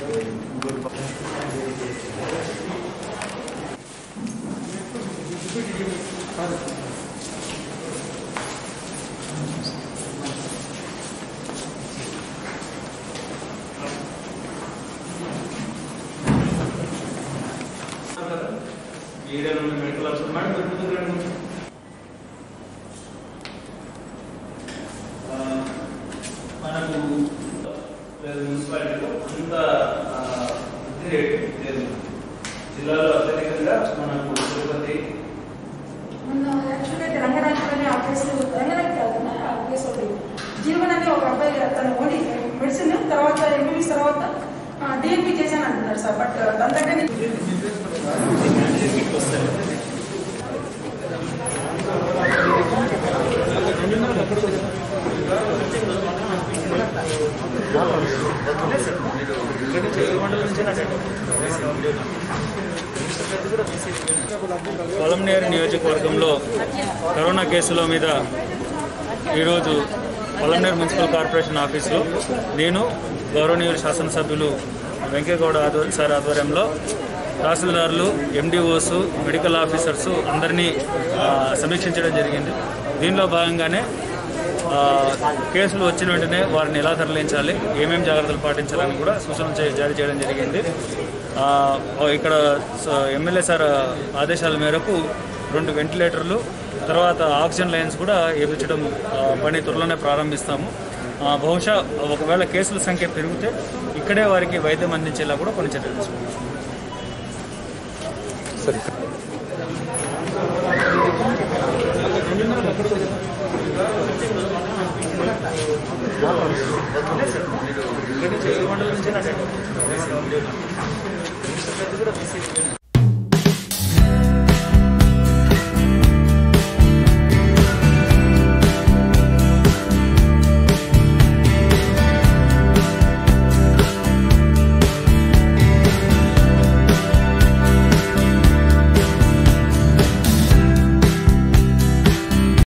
ఏరియాలో ఉన్న medical officer madam మీరు ముందుకు రండి కొంచెం. ఆ, మనకు లేదు మున్సిపాలిటీలో అంత ఆ, వృద్ధి రేటు లేదు జిల్లాలో అత్యధికంగా మనకు తిరుపతి మొన్న యాక్చువల్గా అయితే రంగనాథ్లోనే ఆ కేసు రంగనాథ్ కాదు ఆ కేసు ఒకటి జీవన్ అనే ఒక అబ్బాయి తను ఓడి మెడిసిన్ తర్వాత ఎంబీబీఎస్ తర్వాత డిఎంపీ చేశాను అంటున్నారు సార్ బట్ తన దగ్గర నుంచి పొలంనేరు నియోజకవర్గంలో కరోనా కేసుల మీద ఈరోజు పొలంనేరు మున్సిపల్ కార్పొరేషన్ ఆఫీసులో నేను గౌరవనీయులు శాసనసభ్యులు వెంకయ్యగౌడ ఆధ్వర్య సార్ ఆధ్వర్యంలో తహసీల్దారులు ఎండిఓస్ మెడికల్ ఆఫీసర్స్ అందరినీ ఆ, సమీక్షించడం జరిగింది దీనిలో భాగంగానే ఆ, కేసులు వచ్చిన వెంటనే వారిని ఎలా తరలించాలి ఏమేమి జాగ్రత్తలు పాటించాలని కూడా సూచనలు చే- జారీ చేయడం జరిగింది ఆ, ఇక్కడ స- ఎమ్మెల్యే సార్ ఆదేశాల మేరకు రెండు వెంటిలేటర్లు తర్వాత ఆక్సిజన్ లైన్స్ కూడా వేయించడం ఆ, పని త్వరలోనే ప్రారంభిస్తాము ఆ, బహుశా ఒకవేళ కేసుల సంఖ్య పెరిగితే ఇక్కడే వారికి వైద్యం అందించేలా కూడా కొన్ని చర్యలు తీసుకుంటాం